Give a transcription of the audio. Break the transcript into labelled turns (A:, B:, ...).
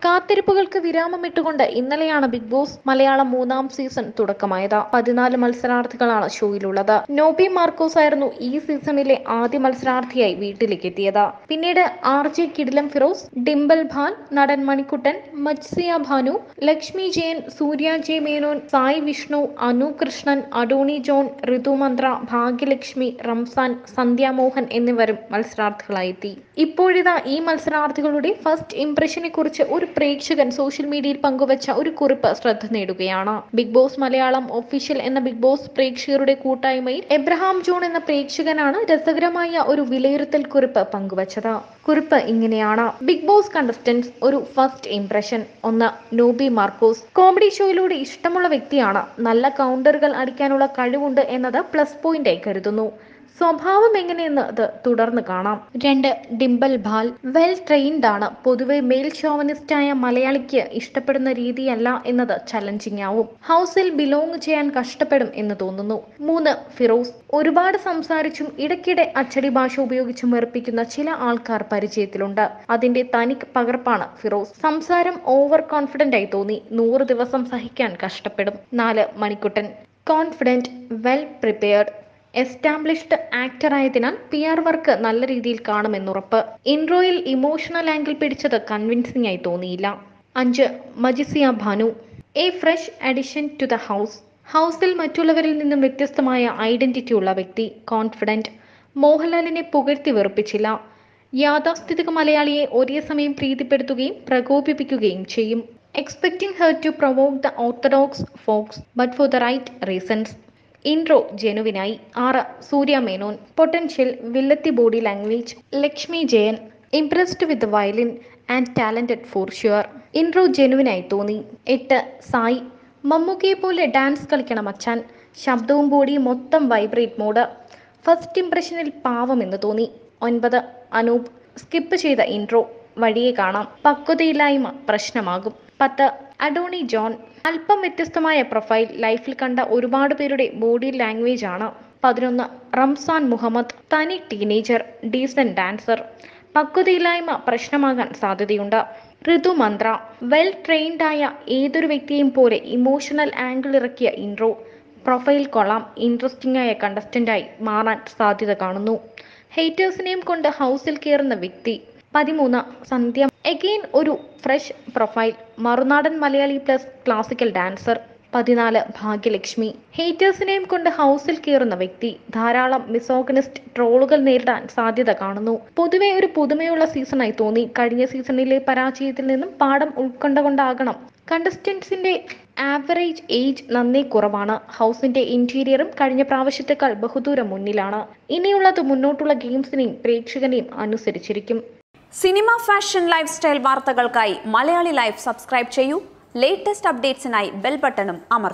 A: കാത്തിരിപ്പുകൾക്ക് വിരാമമിട്ടുകൊണ്ട് ഇന്നലെയാണ് big Boss Malayalam മൂന്നാം season തുടക്കമായത് പതിനാല് മത്സരാർത്ഥികളാണ് ഷോയിലുള്ളത് നോബി മാർക്കോസ് ആയിരുന്നു ഈ സീസണിലെ ആദ്യ മത്സരാർത്ഥിയായി വീട്ടിലേക്ക് എത്തിയത് പിന്നീട് ആർ ജെ കിടിലം ഫിറോസ് ഡിംബൽ ഭാൻ നടൻ മണിക്കുട്ടൻ മത്സ്യ ഭാനു ലക്ഷ്മി ജയൻ സൂര്യ ജെ മേനോൻ സായി വിഷ്ണു അനു കൃഷ്ണൻ അഡോണി ജോൺ ഋതുമന്ത്ര ഭാഗ്യലക്ഷ്മി റംസാൻ സന്ധ്യാമോഹൻ എന്നിവരും മത്സരാർത്ഥികളായെത്തി ഇപ്പോഴിതാ ഈ മത്സരാർത്ഥികളുടെ ഫസ്റ്റ് ഇംപ്രഷനെ കുറിച്ച് ഒരു പ്രേക്ഷകൻ സോഷ്യൽ മീഡിയയിൽ പങ്കുവച്ച ഒരു കുറിപ്പ് ശ്രദ്ധ നേടുകയാണ് ബിഗ് ബോസ് മലയാളം ഒഫീഷ്യൽ എന്ന ബിഗ് ബോസ് പ്രേക്ഷകരുടെ കൂട്ടായ്മയിൽ എബ്രഹാം ജോൺ എന്ന പ്രേക്ഷകനാണ് രസകരമായ ഒരു വിലയിരുത്തൽ കുറിപ്പ് പങ്കുവച്ചത് കുറിപ്പ് ഇങ്ങനെയാണ് ബിഗ് ബോസ് കണ്ടസ്റ്റൻസ് ഒരു ഫസ്റ്റ് ഇംപ്രഷൻ ഒന്ന് നോബി മാർക്കോസ് കോമഡി ഷോയിലൂടെ ഇഷ്ടമുള്ള വ്യക്തിയാണ് നല്ല കൗണ്ടറുകൾ അടിക്കാനുള്ള കഴിവുണ്ട് എന്നത് പ്ലസ് പോയിന്റായി കരുതുന്നു സ്വഭാവം എങ്ങനെയെന്ന് അത് തുടർന്ന് കാണാം രണ്ട് ഡിംബൽ ഭാൽ വെൽ ട്രെയിൻഡ് ആണ് പൊതുവെ മെയിൽ ഷോവനിസ്റ്റായ മലയാളിക്ക് ഇഷ്ടപ്പെടുന്ന രീതിയല്ല എന്നത് ചലഞ്ചിങ് ആവും ഹൗസിൽ ബിലോങ് ചെയ്യാൻ കഷ്ടപ്പെടും എന്ന് തോന്നുന്നു മൂന്ന് ഫിറോസ് ഒരുപാട് സംസാരിച്ചും ഇടയ്ക്കിടെ അച്ചടി ഭാഷ ഉപയോഗിച്ചും വെറുപ്പിക്കുന്ന ചില ആൾക്കാർ പരിചയത്തിലുണ്ട് അതിന്റെ തനി പകർപ്പാണ് ഫിറോസ് സംസാരം ഓവർ കോൺഫിഡന്റ് ആയി തോന്നി നൂറ് ദിവസം സഹിക്കാൻ കഷ്ടപ്പെടും നാല് Manikuttan confident well prepared established actor ആയതിനാൽ പി ആർ വർക്ക് നല്ല രീതിയിൽ കാണുമെന്നുറപ്പ് ഇൻട്രോയിൽ ഇമോഷണൽ ആംഗിൾ പിടിച്ചത് കൺവിൻസിംഗ് ആയി തോന്നിയില്ല അഞ്ച് Majiziya Bhanu a fresh addition to the house ഹൗസിൽ മറ്റുള്ളവരിൽ നിന്നും വ്യത്യസ്തമായ ഐഡന്റിറ്റി ഉള്ള വ്യക്തി കോൺഫിഡന്റ് മോഹൻലാലിനെ പുകഴ്ത്തി വെറുപ്പിച്ചില്ല യാഥാസ്ഥിതിക മലയാളിയെ ഒരേ സമയം പ്രീതിപ്പെടുത്തുകയും പ്രകോപിപ്പിക്കുകയും ചെയ്യും expecting her to provoke the orthodox folks but for the right reasons intro ജനുവിനായി ആറ് സൂര്യ മേനോൻ പൊട്ടൻഷ്യൽ വില്ലത്തി body language Lakshmi Jayan impressed with violin and talented for sure intro ജനുവിനായി തോന്നി എട്ട് സായി മമ്മൂക്കയെ പോലെ ഡാൻസ് കളിക്കണം അച്ഛൻ ശബ്ദവും ബോഡിയും മൊത്തം വൈബ്രേറ്റ് മോഡ് ഫസ്റ്റ് ഇംപ്രഷനിൽ പാവം എന്ന് തോന്നി ഒൻപത് അനൂപ് സ്കിപ്പ് ചെയ്ത ഇൻട്രോ വഴിയെ കാണാം പക്വതയില്ലായ്മ പ്രശ്നമാകും പത്ത് അഡോണി ജോൺ അല്പം വ്യത്യസ്തമായ പ്രൊഫൈൽ ലൈഫിൽ കണ്ട ഒരുപാട് പേരുടെ ബോഡി ലാംഗ്വേജ് ആണ് പതിനൊന്ന് റംസാൻ മുഹമ്മദ് തനി ടീനേജർ ഡീസൻ ഡാൻസർ പക്വതയില്ലായ്മ പ്രശ്നമാകാൻ സാധ്യതയുണ്ട് ഋതു മന്ത്ര വെൽ ട്രെയിൻഡ് ആയ ഏതൊരു വ്യക്തിയെയും പോലെ ഇമോഷണൽ ആംഗിൾ ഇറക്കിയ ഇൻട്രോ പ്രൊഫൈൽ കൊള്ളാം ഇൻട്രസ്റ്റിംഗ് ആയ കണ്ടസ്റ്റന്റായി മാറാൻ സാധ്യത കാണുന്നു ഹെയ്റ്റേഴ്സിനെയും കൊണ്ട് ഹൗസിൽ കയറുന്ന വ്യക്തി പതിമൂന്ന് സന്ധ്യ എഗെയിൻ ഒരു ഫ്രഷ് പ്രൊഫൈൽ മറുനാടൻ മലയാളി പ്ലസ് ക്ലാസിക്കൽ ഡാൻസർ പതിനാല് ഭാഗ്യലക്ഷ്മി ഹേറ്റേഴ്സിനെയും കൊണ്ട് ഹൗസിൽ കയറുന്ന വ്യക്തി ധാരാളം മിസോഗനിസ്റ്റ് ട്രോളുകൾ നേരിടാൻ സാധ്യത കാണുന്നു പൊതുവെ ഒരു പുതുമയുള്ള സീസണായി തോന്നി കഴിഞ്ഞ സീസണിലെ പരാജയത്തിൽ നിന്നും പാഠം ഉൾക്കൊണ്ടുകൊണ്ടാകണം കണ്ടസ്റ്റൻസിന്റെ ആവറേജ് ഏജ് നന്നേ കുറവാണ് ഹൗസിന്റെ ഇന്റീരിയറും കഴിഞ്ഞ പ്രാവശ്യത്തെക്കാൾ ബഹുദൂരം മുന്നിലാണ് ഇനിയുള്ളത് മുന്നോട്ടുള്ള ഗെയിംസിനെയും പ്രേക്ഷകനെയും അനുസരിച്ചിരിക്കും
B: സിനിമ ഫാഷൻ ലൈഫ് സ്റ്റൈൽ വാർത്തകൾക്കായി മലയാളി ലൈഫ് സബ്സ്ക്രൈബ് ചെയ്യൂ ലേറ്റസ്റ്റ് അപ്ഡേറ്റ്സിനായി ബെൽ ബട്ടണും അമർത്തും